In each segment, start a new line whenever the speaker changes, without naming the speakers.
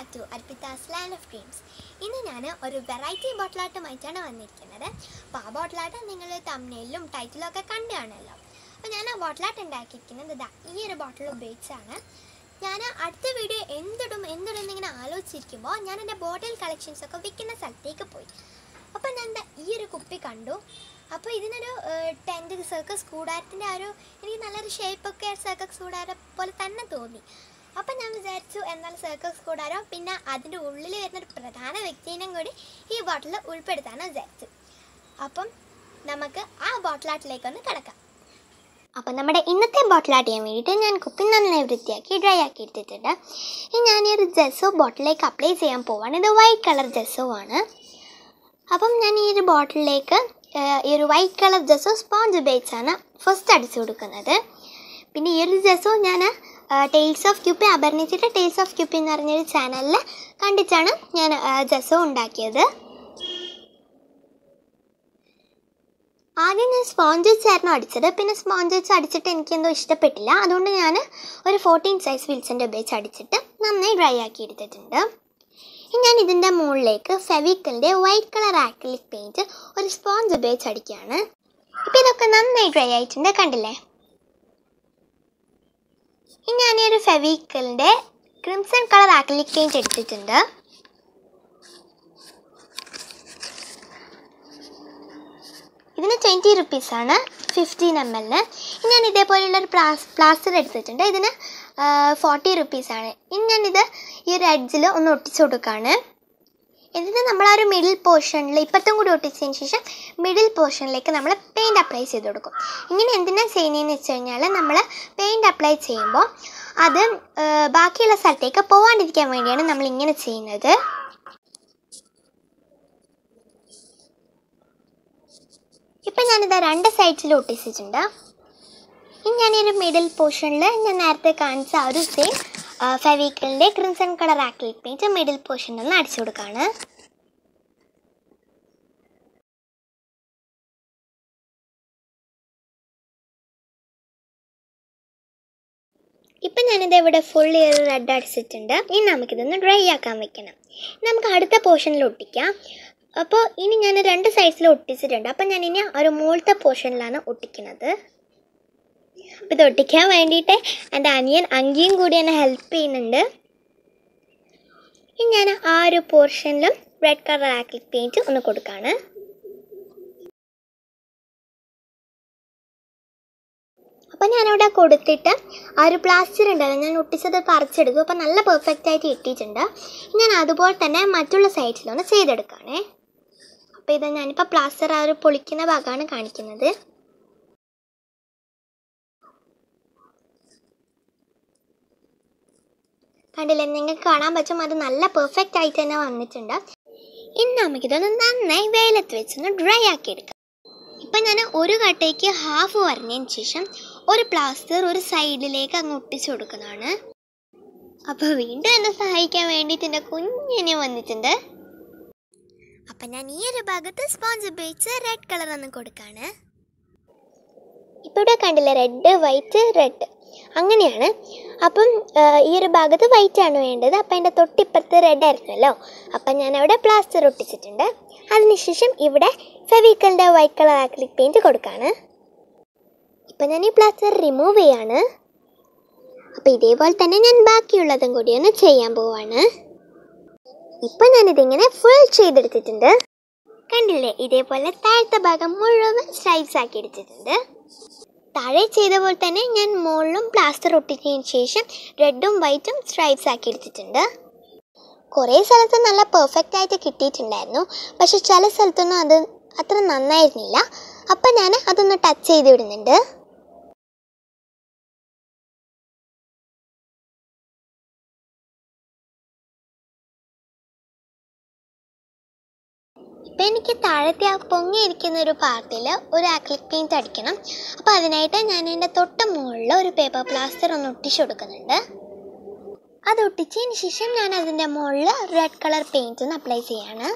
back to Arpita's land of dreams ഇന്ന് ഞാൻ ഒരു വെറൈറ്റി ബോട്ടിലാട്ടമായിട്ടാണ് വന്നിരിക്കുന്നത് അപ്പോൾ ആ ബോട്ടിലാട്ടം നിങ്ങൾ തമ്മിലും ടൈറ്റിലും ഒക്കെ കണ്ടു കാണുമല്ലോ അപ്പോൾ ഞാൻ ആ ബോട്ടിലാട്ടം ഉണ്ടാക്കിയിരിക്കുന്നത് ഇതാ ഈ ഒരു ബോട്ടിൽ ഉപയോഗിച്ചാണ് ഞാൻ അടുത്ത വീഡിയോ എന്തിടും എന്തിടും എന്നിങ്ങനെ ആലോചിച്ചിരിക്കുമ്പോൾ ഞാൻ എൻ്റെ ബോട്ടിൽ കളക്ഷൻസ് ഒക്കെ വിൽക്കുന്ന സ്ഥലത്തേക്ക് പോയി അപ്പോൾ ഞാൻ ദാ ഈ ഒരു കുപ്പി കണ്ടു അപ്പോൾ ഇതിനൊരു ടെൻറ്റ് സർക്കസ് കൂടാരത്തിൻ്റെ ആ ഒരു എനിക്ക് നല്ലൊരു ഷേപ്പൊക്കെ സർക്കസ് കൂടാരം പോലെ തന്നെ തോന്നി അപ്പം ഞാൻ വിചാരിച്ചു എന്നാൽ സർക്കസ് കൂടാരം പിന്നെ അതിൻ്റെ ഉള്ളിൽ വരുന്ന ഒരു പ്രധാന വ്യക്തിനെയും കൂടി ഈ ബോട്ടിൽ ഉൾപ്പെടുത്താമെന്ന് വിചാരിച്ചു അപ്പം നമുക്ക് ആ ബോട്ടിലാട്ടിലേക്കൊന്ന് കിടക്കാം അപ്പം നമ്മുടെ ഇന്നത്തെ ബോട്ടിലാട്ട് ചെയ്യാൻ വേണ്ടിയിട്ട് ഞാൻ കുപ്പി നന്നായി വൃത്തിയാക്കി ഡ്രൈ ആക്കി എടുത്തിട്ടുണ്ട് ഇനി ഞാൻ ഈ ഒരു ജെസ്സോ ബോട്ടിലേക്ക് അപ്ലൈ ചെയ്യാൻ പോവാണ് ഇത് വൈറ്റ് കളർ ജെസ്സോ ആണ് അപ്പം ഞാൻ ഈ ഒരു ബോട്ടിലേക്ക് ഈ ഒരു വൈറ്റ് കളർ ജെസ്സോ സ്പോഞ്ച് ഉപയോഗിച്ചാണ് ഫസ്റ്റ് അടിച്ചു കൊടുക്കുന്നത് പിന്നെ ഈ ഒരു ജെസ്സോ ഞാൻ ടെയിൽസ് ഓഫ് ക്യൂപ്പി അപർണിച്ചിട്ട് ടെയിൽസ് ഓഫ് ക്യൂപ്പി എന്ന് പറഞ്ഞൊരു ചാനലിൽ കണ്ടിട്ടാണ് ഞാൻ ജെസ്സോ ഉണ്ടാക്കിയത് ആദ്യം ഞാൻ സ്പോഞ്ച് വെച്ചായിരുന്നു അടിച്ചത് പിന്നെ സ്പോഞ്ച് വെച്ച് അടിച്ചിട്ട് എനിക്ക് എന്തോ ഇഷ്ടപ്പെട്ടില്ല അതുകൊണ്ട് ഞാൻ ഒരു ഫോർട്ടീൻ സൈസ് വിൽസൻ്റെ ഉപയോഗിച്ച് അടിച്ചിട്ട് നന്നായി ഡ്രൈ ആക്കി എടുത്തിട്ടുണ്ട് ഇനി ഞാൻ ഇതിൻ്റെ മുകളിലേക്ക് ഫെവിക്കലിൻ്റെ വൈറ്റ് കളർ ആക്രിലിക് പെയിൻറ്റ് ഒരു സ്പോഞ്ച് ഉപയോഗിച്ച് അടിക്കുകയാണ് ഇപ്പം ഇതൊക്കെ നന്നായി ഡ്രൈ ആയിട്ടുണ്ട് കണ്ടില്ലേ ഇനി ഞാൻ ഈ ഒരു ഫെവിക്കലിൻ്റെ ക്രിംസൺ കളർ ആക്രിലിക് പെയിൻറ്റ് എടുത്തിട്ടുണ്ട് ഇതിന് ട്വൻറ്റി റുപ്പീസാണ് ഫിഫ്റ്റീൻ എം എല്ലിന് ഇനി ഞാൻ ഇതേപോലെയുള്ള ഒരു പ്ലാസ് പ്ലാസ്റ്റർ എടുത്തിട്ടുണ്ട് ഇതിന് ഫോർട്ടി റുപ്പീസാണ് ഇനി ഞാനിത് ഈ ഒരു എഡ്ജിൽ ഒന്ന് ഒട്ടിച്ചു കൊടുക്കുകയാണ് എന്നിട്ട് നമ്മൾ ആ ഒരു മിഡിൽ പോർഷനിൽ ഇപ്പത്തും കൂടി ഒട്ടിച്ചതിന് ശേഷം മിഡിൽ പോർഷനിലേക്ക് നമ്മൾ പെയിൻറ്റ് അപ്ലൈ ചെയ്ത് കൊടുക്കും ഇങ്ങനെ എന്തിനാണ് ചെയ്യുന്നതെന്ന് വെച്ച് കഴിഞ്ഞാൽ നമ്മൾ പെയിൻറ്റ് അപ്ലൈ ചെയ്യുമ്പോൾ അത് ബാക്കിയുള്ള സ്ഥലത്തേക്ക് പോകാണ്ടിരിക്കാൻ വേണ്ടിയാണ് നമ്മൾ ഇങ്ങനെ ചെയ്യുന്നത് ഇപ്പം ഞാനിത് രണ്ട് സൈഡ്സിൽ ഒട്ടിച്ചിട്ടുണ്ട് ഇനി ഞാനൊരു മിഡിൽ പോർഷനിൽ ഞാൻ നേരത്തെ കാണിച്ച ആ ഒരു സെയിം ഫെവിക്കലിൻ്റെ crimson colour acrylic paint middle പോർഷനിൽ നിന്ന് അടിച്ചു കൊടുക്കുകയാണ് ഇപ്പം ഞാനിത് ഇവിടെ ഫുൾ ഇയർ റെഡ് അടിച്ചിട്ടുണ്ട് ഇനി നമുക്കിതൊന്ന് ഡ്രൈ ആക്കാൻ വെക്കണം നമുക്ക് അടുത്ത പോർഷനിൽ ഒട്ടിക്കാം അപ്പോൾ ഇനി ഞാൻ രണ്ട് സൈഡ്സിൽ ഒട്ടിച്ചിട്ടുണ്ട് അപ്പം ഞാൻ ഇനി ഒരു മുകളിലത്തെ പോർഷനിലാണ് ഒട്ടിക്കുന്നത് അപ്പോൾ ഇത് ഒട്ടിക്കാൻ വേണ്ടിയിട്ട് എൻ്റെ അനിയൻ അങ്കിയും കൂടി എന്നെ ഹെൽപ്പ് ചെയ്യുന്നുണ്ട് ഇനി ഞാൻ ആ ഒരു പോർഷനിലും റെഡ് കളർ ആക്രിലിക് പെയിൻറ്റ് ഒന്ന് കൊടുക്കുകയാണ് അപ്പം ഞാനവിടെ കൊടുത്തിട്ട് ആ ഒരു പ്ലാസ്റ്റർ ഉണ്ടല്ലോ ഞാൻ ഒട്ടിച്ചത് പറിച്ചെടുത്തു അപ്പം നല്ല പെർഫെക്റ്റ് ആയിട്ട് കിട്ടിയിട്ടുണ്ട് ഞാൻ അതുപോലെ തന്നെ മറ്റുള്ള സൈഡ്സിലൊന്ന് ചെയ്തെടുക്കുകയാണേ അപ്പോൾ ഇത് ഞാനിപ്പോൾ പ്ലാസ്റ്റർ ആ ഒരു പൊളിക്കുന്ന ഭാഗമാണ് കാണിക്കുന്നത് കണ്ടില്ലേ നിങ്ങൾക്ക് കാണാൻ പറ്റും അത് നല്ല പെർഫെക്റ്റ് ആയിട്ട് തന്നെ വന്നിട്ടുണ്ട് ഇനി നമുക്കിതൊന്ന് നന്നായി വെയിലത്ത് വെച്ചൊന്ന് ഡ്രൈ ആക്കി എടുക്കാം ഇപ്പം ഞാൻ ഒരു കട്ടയ്ക്ക് ഹാഫ് വരഞ്ഞതിന് ശേഷം ഒരു പ്ലാസ്റ്റർ ഒരു സൈഡിലേക്ക് അങ്ങ് ഒട്ടിച്ചു കൊടുക്കുന്നതാണ് അപ്പോൾ വീണ്ടും എന്നെ സഹായിക്കാൻ വേണ്ടിയിട്ട് എൻ്റെ കുഞ്ഞിനെ വന്നിട്ടുണ്ട് അപ്പം ഞാൻ ഈ ഒരു ഭാഗത്ത് സ്പോഞ്ച് ഉപയോഗിച്ച് റെഡ് കളർ ഒന്ന് കൊടുക്കാണ് ഇപ്പോൾ ഇവിടെ കണ്ടില്ലേ റെഡ് വൈറ്റ് റെഡ് അങ്ങനെയാണ് അപ്പം ഈ ഒരു ഭാഗത്ത് വൈറ്റ് ആണ് വേണ്ടത് അപ്പം അതിൻ്റെ തൊട്ടിപ്പുറത്ത് റെഡ് ആയിരുന്നല്ലോ അപ്പം ഞാൻ അവിടെ പ്ലാസ്റ്റർ ഒട്ടിച്ചിട്ടുണ്ട് അതിനുശേഷം ഇവിടെ ഫെവിക്കലിൻ്റെ വൈറ്റ് കളർ ആക്രിലിക് പെയിൻറ്റ് കൊടുക്കുകയാണ് ഇപ്പം ഞാൻ ഈ പ്ലാസ്റ്റർ റിമൂവ് ചെയ്യാണ് അപ്പോൾ ഇതേപോലെ തന്നെ ഞാൻ ബാക്കിയുള്ളതും കൂടി ഒന്ന് ചെയ്യാൻ പോവാണ് ഇപ്പം ഞാനിതിങ്ങനെ ഫുൾ ചെയ്തെടുത്തിട്ടുണ്ട് കണ്ടില്ലേ ഇതേപോലെ താഴത്തെ ഭാഗം മുഴുവൻ സ്ട്രൈപ്സ് ആക്കി എടുത്തിട്ടുണ്ട് താഴെ ചെയ്ത പോലെ തന്നെ ഞാൻ മുകളിലും പ്ലാസ്റ്റർ ഒട്ടിച്ചതിന് ശേഷം റെഡും വൈറ്റും സ്ട്രൈപ്സ് ആക്കി എടുത്തിട്ടുണ്ട് കുറേ സ്ഥലത്ത് നല്ല പെർഫെക്റ്റ് ആയിട്ട് കിട്ടിയിട്ടുണ്ടായിരുന്നു പക്ഷെ ചില സ്ഥലത്തൊന്നും അത് അത്ര നന്നായിരുന്നില്ല അപ്പം ഞാൻ അതൊന്ന് ടച്ച് ചെയ്ത് വിടുന്നുണ്ട് ഇപ്പം എനിക്ക് താഴത്തെ ആ പൊങ്ങിയിരിക്കുന്ന ഒരു പാർട്ടിൽ ഒരു ആക്രിലിക് പെയിൻറ്റ് അടിക്കണം അപ്പോൾ അതിനായിട്ട് ഞാൻ എൻ്റെ തൊട്ട് മുകളിൽ ഒരു പേപ്പർ പ്ലാസ്റ്റർ ഒന്ന് ഒട്ടിച്ചു കൊടുക്കുന്നുണ്ട് അത് ഒട്ടിച്ചതിന് ശേഷം ഞാൻ അതിൻ്റെ മുകളിൽ റെഡ് കളർ പെയിൻറ്റ് ഒന്ന് അപ്ലൈ ചെയ്യാണ്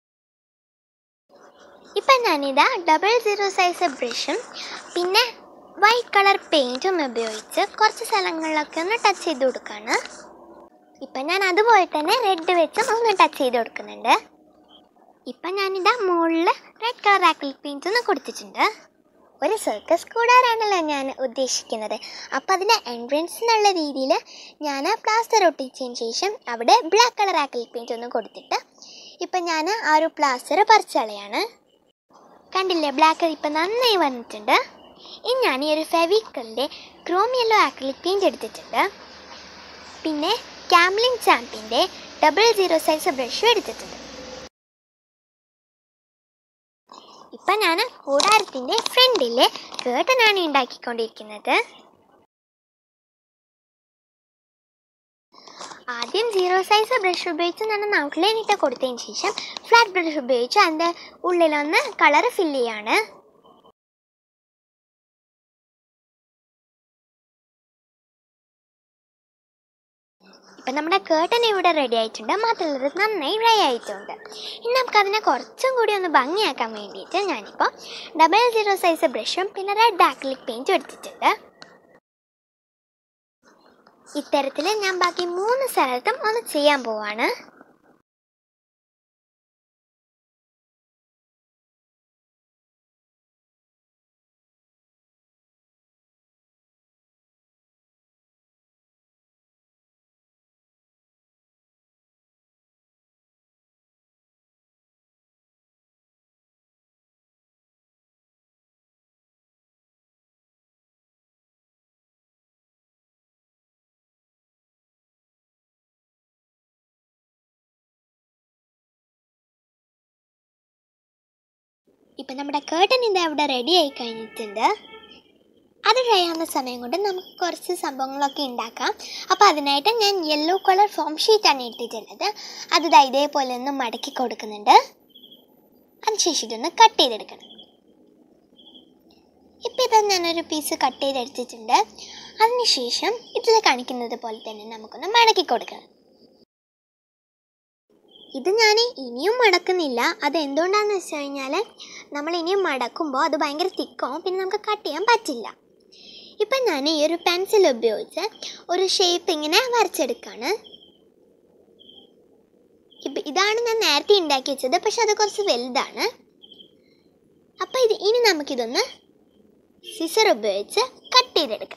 ഇപ്പം ഞാനിതാ ഡബിൾ സീറോ സൈസ് ബ്രഷും പിന്നെ വൈറ്റ് കളർ പെയിൻറ് ഒന്ന് ഉപയോഗിച്ച് കുറച്ച് സ്ഥലങ്ങളിലൊക്കെ ഒന്ന് ടച്ച് ചെയ്ത് കൊടുക്കുകയാണ് ഇപ്പം ഞാൻ അതുപോലെ തന്നെ റെഡ് വെച്ചും ഒന്ന് ടച്ച് ചെയ്ത് കൊടുക്കുന്നുണ്ട് ഇപ്പം ഞാനിതാ മുകളിൽ റെഡ് കളർ ആക്രിലിക് പെയിൻറ് ഒന്ന് കൊടുത്തിട്ടുണ്ട് ഒരു സർക്കസ് കൂടാറാണല്ലോ ഞാൻ ഉദ്ദേശിക്കുന്നത് അപ്പം അതിൻ്റെ എൻട്രൻസ് എന്നുള്ള രീതിയിൽ ഞാൻ പ്ലാസ്റ്റർ ഒട്ടിച്ചതിന് ശേഷം അവിടെ ബ്ലാക്ക് കളർ ആക്രിലിക് പെയിൻറ് ഒന്ന് കൊടുത്തിട്ട് ഇപ്പം ഞാൻ ആ ഒരു പ്ലാസ്റ്റർ പറിച്ച് കളയാണ് കണ്ടില്ലേ ബ്ലാക്ക് ഇപ്പം നന്നായി വന്നിട്ടുണ്ട് ഇനി ഞാൻ ഈ ഒരു ഫെവിക്കലിൻ്റെ ക്രോം യെല്ലോ ആക്രിലിക് പെയിൻറ് എടുത്തിട്ടുണ്ട് പിന്നെ ക്യാംലിൻ ചാമ്പിൻ്റെ ഡബിൾ സീറോ സൈസ് ബ്രഷും എടുത്തിട്ടുണ്ട് ഇപ്പം ഞാൻ കൂടാരത്തിൻ്റെ ഫ്രണ്ടിലെ കേട്ടനാണ് ഉണ്ടാക്കിക്കൊണ്ടിരിക്കുന്നത് ആദ്യം സീറോ സൈസ് ബ്രഷ് ഉപയോഗിച്ച് ഞാൻ ഔട്ട്ലൈൻ ഇട്ട് കൊടുത്തതിന് ശേഷം ഫ്ലാറ്റ് ബ്രഷ് ഉപയോഗിച്ച് അതിൻ്റെ ഉള്ളിലൊന്ന് കളർ ഫില്ല് ചെയ്യാണ് ഇപ്പം നമ്മുടെ കേട്ടൻ ഇവിടെ റെഡി ആയിട്ടുണ്ട് മാത്രമല്ല ഇത് നന്നായി ഡ്രൈ ആയിട്ടുണ്ട് ഇനി നമുക്ക് അതിനെ കുറച്ചും കൂടി ഒന്ന് ഭംഗിയാക്കാൻ വേണ്ടിയിട്ട് ഞാനിപ്പോൾ ഡബിൾ സീറോ സൈസ് ബ്രഷും പിന്നെ റെഡ് ആക്രിലിക് പെയിൻറ്റും എടുത്തിട്ടുണ്ട് ഇത്തരത്തിൽ ഞാൻ ബാക്കി മൂന്ന് സ്ഥലത്തും ഒന്ന് ചെയ്യാൻ പോവാണ് ഇപ്പം നമ്മുടെ കേട്ടൻ ഇത് അവിടെ റെഡി ആയി കഴിഞ്ഞിട്ടുണ്ട് അത് ഡ്രൈ ആവുന്ന സമയം കൊണ്ട് നമുക്ക് കുറച്ച് സംഭവങ്ങളൊക്കെ ഉണ്ടാക്കാം അപ്പോൾ അതിനായിട്ട് ഞാൻ യെല്ലോ കളർ ഫോം ഷീറ്റാണ് ഇട്ടിട്ടുള്ളത് അത് ദാ ഇതേപോലെ ഒന്ന് മടക്കി കൊടുക്കുന്നുണ്ട് അതിനുശേഷം ഇതൊന്ന് കട്ട് ചെയ്തെടുക്കണം ഇപ്പം ഇത് ഞാനൊരു പീസ് കട്ട് ചെയ്തെടുത്തിട്ടുണ്ട് അതിനുശേഷം ഇതിൽ കാണിക്കുന്നത് പോലെ തന്നെ നമുക്കൊന്ന് മടക്കി കൊടുക്കണം ഇത് ഞാൻ ഇനിയും മടക്കുന്നില്ല അത് എന്തുകൊണ്ടാണെന്ന് വെച്ച് കഴിഞ്ഞാൽ നമ്മൾ ഇനിയും മടക്കുമ്പോൾ അത് ഭയങ്കര തിക്കാവും പിന്നെ നമുക്ക് കട്ട് ചെയ്യാൻ പറ്റില്ല ഇപ്പം ഞാൻ ഈ ഒരു പെൻസിൽ ഉപയോഗിച്ച് ഒരു ഷേപ്പ് ഇങ്ങനെ വരച്ചെടുക്കുകയാണ് ഇപ്പം ഇതാണ് ഞാൻ നേരത്തെ ഉണ്ടാക്കി വെച്ചത് പക്ഷെ അത് കുറച്ച് വലുതാണ് അപ്പം ഇത് ഇനി നമുക്കിതൊന്ന് സിസർ ഉപയോഗിച്ച് കട്ട് ചെയ്തെടുക്കാം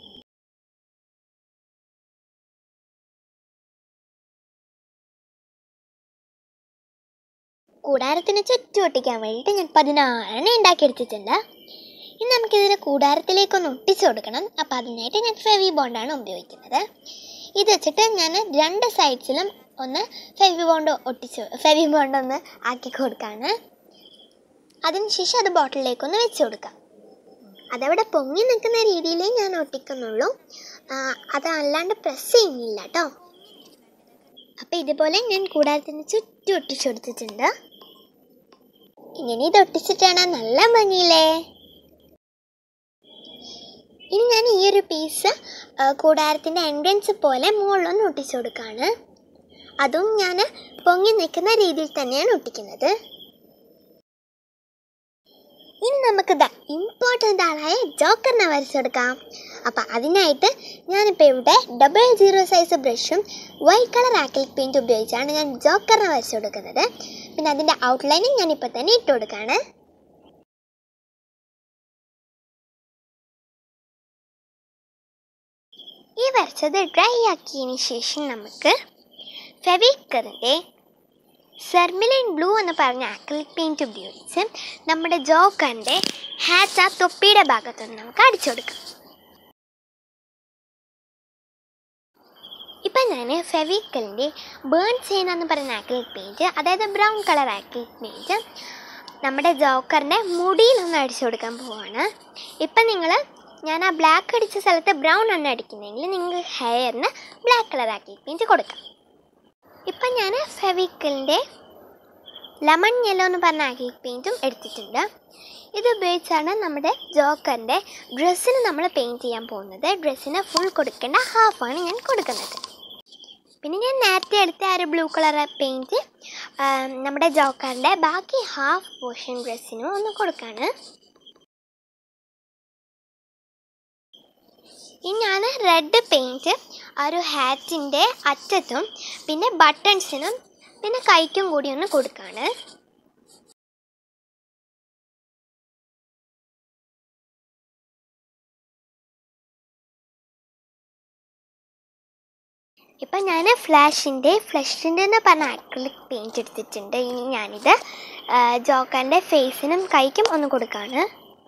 കൂടാരത്തിന് ചുറ്റും ഒട്ടിക്കാൻ വേണ്ടിയിട്ട് ഞാൻ പതിനാറെണ്ണം ഉണ്ടാക്കിയെടുത്തിട്ടുണ്ട് ഇനി നമുക്കിതിനെ കൂടാരത്തിലേക്കൊന്ന് ഒട്ടിച്ചു കൊടുക്കണം അപ്പോൾ അതിനായിട്ട് ഞാൻ ഫെവി ബോണ്ടാണ് ഉപയോഗിക്കുന്നത് ഇത് വെച്ചിട്ട് ഞാൻ രണ്ട് സൈഡ്സിലും ഒന്ന് ഫെവി ബോണ്ട് ഒട്ടിച്ച് ഫെവി ബോണ്ട് ഒന്ന് ആക്കി കൊടുക്കുകയാണ് അതിനുശേഷം അത് ബോട്ടിലേക്കൊന്ന് വെച്ച് കൊടുക്കാം അതവിടെ പൊങ്ങി നിൽക്കുന്ന രീതിയിലേ ഞാൻ ഒട്ടിക്കുന്നുള്ളൂ ആ, അത് അല്ലാണ്ട് പ്രസ് ചെയ്യുന്നില്ല കേട്ടോ അപ്പോൾ ഇതുപോലെ ഞാൻ കൂടാരത്തിന് ചുറ്റും ഒട്ടിച്ചു കൊടുത്തിട്ടുണ്ട് ഇങ്ങനെ ഇത് ഒട്ടിച്ചിട്ടാണ് നല്ല ഭംഗിയില്ലേ ഇനി ഞാൻ ഈ ഒരു പീസ് കൂടാരത്തിൻ്റെ എൻട്രൻസ് പോലെ മുകളിലൊന്ന് ഒട്ടിച്ചു കൊടുക്കുകയാണ് അതും ഞാൻ പൊങ്ങി നിൽക്കുന്ന രീതിയിൽ തന്നെയാണ് ഒട്ടിക്കുന്നത് ഇനി നമുക്ക് ദ ഇമ്പോർട്ടൻ്റ് ആളായ ജോക്കറിനെ വരച്ചെടുക്കാം അപ്പം അതിനായിട്ട് ഞാനിപ്പോൾ ഇവിടെ ഡബിൾ സീറോ സൈസ് ബ്രഷും വൈറ്റ് കളർ ആക്രിലിക് പെയിൻറ്റ് ഉപയോഗിച്ചാണ് ഞാൻ ജോക്കറിനെ വരച്ചു കൊടുക്കുന്നത് പിന്നെ അതിൻ്റെ ഔട്ട്ലൈനും ഞാനിപ്പോൾ തന്നെ ഇട്ട് കൊടുക്കുകയാണ് ഈ വരച്ചത് ഡ്രൈ ആക്കിയതിന് ശേഷം നമുക്ക് ഫെവിക്കറിൻ്റെ സെർമിലിൻ ബ്ലൂ എന്ന് പറഞ്ഞ ആക്രിലിക് പെയിൻറ്റ് ഉപയോഗിച്ച് നമ്മുടെ ജോക്കറിൻ്റെ ഹാറ്റ് ആ തൊപ്പിയുടെ ഭാഗത്തുനിന്ന് നമുക്ക് അടിച്ചു കൊടുക്കാം ഇപ്പം ഞാൻ ഫെവിക്കലിൻ്റെ ബേൺ സെയിൻ എന്ന് പറയുന്ന ആക്രിലിക് പെയിൻറ്റ് അതായത് ബ്രൗൺ കളർ ആക്രിലിക് പെയിൻറ്റ് നമ്മുടെ ജോക്കറിൻ്റെ മുടിയിലൊന്ന് അടിച്ചു കൊടുക്കാൻ പോവാണ് ഇപ്പം നിങ്ങൾ ഞാൻ ആ ബ്ലാക്ക് അടിച്ച സ്ഥലത്ത് ബ്രൗൺ ആണ് അടിക്കുന്നതെങ്കിൽ നിങ്ങൾ ഹെയറിന് ബ്ലാക്ക് കളർ ആക്രിലിക് പെയിൻറ്റ് കൊടുക്കാം ഇപ്പം ഞാൻ ഫെവിക്കലിൻ്റെ ലെമൺ യെല്ലോ എന്ന് പറഞ്ഞ ആക്രിലിക് പെയിൻറ്റും എടുത്തിട്ടുണ്ട് ഇത് ഉപയോഗിച്ചാണ് നമ്മുടെ ജോക്കറിൻ്റെ ഡ്രസ്സിന് നമ്മൾ പെയിൻറ്റ് ചെയ്യാൻ പോകുന്നത് ഡ്രസ്സിന് ഫുൾ കൊടുക്കേണ്ട ഹാഫാണ് ഞാൻ കൊടുക്കുന്നത് പിന്നെ ഞാൻ നേരത്തെ എടുത്ത ആ ഒരു ബ്ലൂ കളർ പെയിൻറ്റ് നമ്മുടെ ജോക്കറിൻ്റെ ബാക്കി ഹാഫ് പോർഷൻ ഡ്രസ്സിനും ഒന്ന് കൊടുക്കാണ് ഇനി ഞാൻ റെഡ് പെയിൻറ്റ് ആ ഒരു ഹാറ്റിൻ്റെ അറ്റത്തും പിന്നെ ബട്ടൺസിനും പിന്നെ കൈക്കും കൂടി ഒന്ന് കൊടുക്കുകയാണ് ഇപ്പം ഞാൻ ഫ്ലാഷിൻ്റെ ഫ്ലഷിൻ്റെ എന്ന് പറഞ്ഞ അക്രിലിക് പെയിൻറ്റ് എടുത്തിട്ടുണ്ട് ഇനി ഞാനിത് ജോക്കറിൻ്റെ ഫേസിനും കൈക്കും ഒന്ന് കൊടുക്കുകയാണ്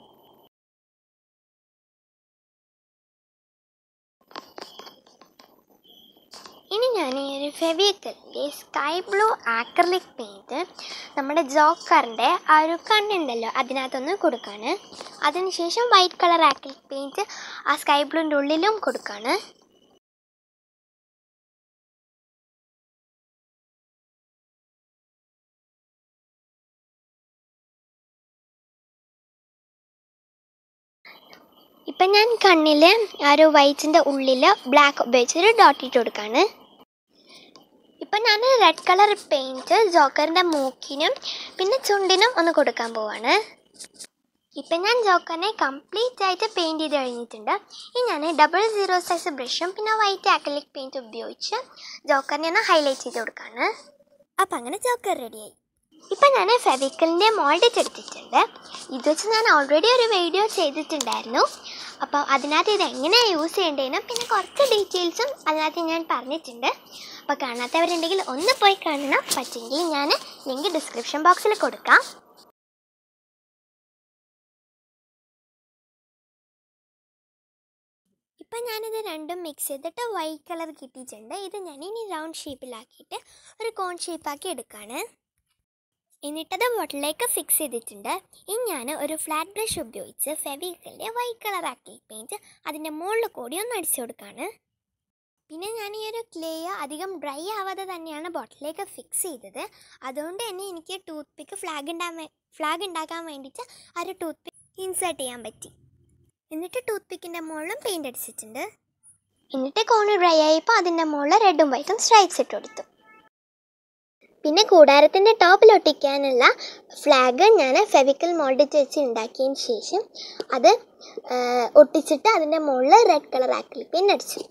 ഇനി ഞാൻ ഈ ഒരു ഫെവിക്കലിൻ്റെ സ്കൈ ബ്ലൂ ആക്രലിക് പെയിൻറ്റ് നമ്മുടെ ജോക്കറിൻ്റെ ആ ഒരു കണ്ണുണ്ടല്ലോ അതിനകത്തൊന്ന് കൊടുക്കുകയാണ് അതിനുശേഷം വൈറ്റ് കളർ ആക്രിലിക് പെയിൻറ്റ് ആ സ്കൈ ബ്ലൂവിൻ്റെ ഉള്ളിലും കൊടുക്കുകയാണ് ഇപ്പം ഞാൻ കണ്ണിൽ ആ ഒരു വൈറ്റിൻ്റെ ഉള്ളിൽ ബ്ലാക്ക് ഉപയോഗിച്ചൊരു ഡോട്ട് ഇട്ട് കൊടുക്കുകയാണ് ഇപ്പം ഞാൻ റെഡ് കളർ പെയിൻറ്റ് ജോക്കറിൻ്റെ മൂക്കിനും പിന്നെ ചുണ്ടിനും ഒന്ന് കൊടുക്കാൻ പോവാണ് ഇപ്പം ഞാൻ ജോക്കറിനെ കംപ്ലീറ്റ് ആയിട്ട് പെയിൻറ്റ് ചെയ്ത് കഴിഞ്ഞിട്ടുണ്ട് ഇനി ഞാൻ ഡബിൾ സീറോ സൈസ് ബ്രഷും പിന്നെ വൈറ്റ് ആക്രിലിക് പെയിൻറ്റ് ഉപയോഗിച്ച് ജോക്കറിനെ ഒന്ന് ഹൈലൈറ്റ് ചെയ്ത് കൊടുക്കുകയാണ് അപ്പം അങ്ങനെ ജോക്കർ റെഡിയായി ഇപ്പം ഞാൻ ഫെവിക്കലിൻ്റെ മോൾഡിറ്റ് എടുത്തിട്ടുണ്ട് ഇത് വെച്ച് ഞാൻ ഓൾറെഡി ഒരു വീഡിയോ ചെയ്തിട്ടുണ്ടായിരുന്നു അപ്പോൾ അതിനകത്ത് ഇത് എങ്ങനെയാണ് യൂസ് ചെയ്യേണ്ടതെന്നും പിന്നെ കുറച്ച് ഡീറ്റെയിൽസും അതിനകത്ത് ഞാൻ പറഞ്ഞിട്ടുണ്ട് അപ്പോൾ കാണാത്തവരുണ്ടെങ്കിൽ ഒന്ന് പോയി കാണണം പറ്റുമെങ്കിൽ ഞാൻ ലിങ്ക് ഡിസ്ക്രിപ്ഷൻ ബോക്സിൽ കൊടുക്കാം ഇപ്പം ഞാനിത് രണ്ടും മിക്സ് ചെയ്തിട്ട് വൈറ്റ് കളർ കിട്ടിയിട്ടുണ്ട് ഇത് ഞാൻ ഇനി റൗണ്ട് ഷേപ്പിലാക്കിയിട്ട് ഒരു കോൺ ഷേപ്പാക്കി എടുക്കുകയാണ് എന്നിട്ടത് ബോട്ടിലേക്ക് ഫിക്സ് ചെയ്തിട്ടുണ്ട് ഇനി ഞാൻ ഒരു ഫ്ലാറ്റ് ബ്രഷ് ഉപയോഗിച്ച് ഫെവിക്കലിൻ്റെ വൈറ്റ് കളർ ആക്കി പെയിൻറ്റ് അതിൻ്റെ മുകളിൽ കൂടി ഒന്ന് അടിച്ചു കൊടുക്കുകയാണ് പിന്നെ ഞാൻ ഈ ഒരു ക്ലേ അധികം ഡ്രൈ ആവാതെ തന്നെയാണ് ബോട്ടിലേക്ക് ഫിക്സ് ചെയ്തത് അതുകൊണ്ട് തന്നെ എനിക്ക് ടൂത്ത് പിക്ക് ഫ്ലാഗ് ഉണ്ടാകാൻ ഫ്ലാഗ് ഉണ്ടാക്കാൻ വേണ്ടിയിട്ട് ആ ഒരു ടൂത്ത് പിക്ക് ഇൻസേർട്ട് ചെയ്യാൻ പറ്റി എന്നിട്ട് ടൂത്ത് പിക്കിൻ്റെ മുകളിലും പെയിൻ്റ് അടിച്ചിട്ടുണ്ട് എന്നിട്ട് കോണ് ഡ്രൈ ആയപ്പോൾ അതിൻ്റെ മുകളിൽ റെഡും വൈറ്റും സ്ട്രൈപ്സ് ഇട്ട് കൊടുത്തു പിന്നെ കൂടാരത്തിൻ്റെ ടോപ്പിൽ ഒട്ടിക്കാനുള്ള ഫ്ലാഗ് ഞാൻ ഫെവിക്കൽ മോൾഡിച്ച് വെച്ച് ഉണ്ടാക്കിയതിന് ശേഷം അത് ആ, ഒട്ടിച്ചിട്ട് അതിൻ്റെ മുകളിൽ റെഡ് കളർ ആക്കി പിന്നെ അടിച്ചു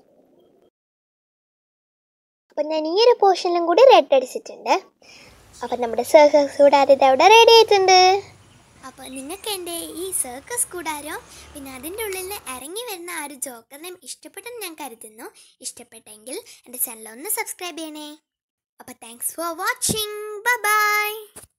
അപ്പം ഞാൻ ഈ ഒരു പോർഷനിലും കൂടി റെഡ് അടിച്ചിട്ടുണ്ട് അപ്പം നമ്മുടെ സർക്കസ് കൂടാതെ ഇത് അവിടെ റെഡി ആയിട്ടുണ്ട് അപ്പോൾ നിങ്ങൾക്ക് എൻ്റെ ഈ സർക്കസ് കൂടാരോ പിന്നെ അതിൻ്റെ ഉള്ളിൽ ഇറങ്ങി വരുന്ന ആ ഒരു ജോക്കറിനെയും ഇഷ്ടപ്പെട്ടെന്ന് ഞാൻ കരുതുന്നു ഇഷ്ടപ്പെട്ടെങ്കിൽ എൻ്റെ ചാനൽ ഒന്ന് സബ്സ്ക്രൈബ് ചെയ്യണേ അപ്പോൾ താങ്ക്സ് ഫോർ വാച്ചിങ് ബൈ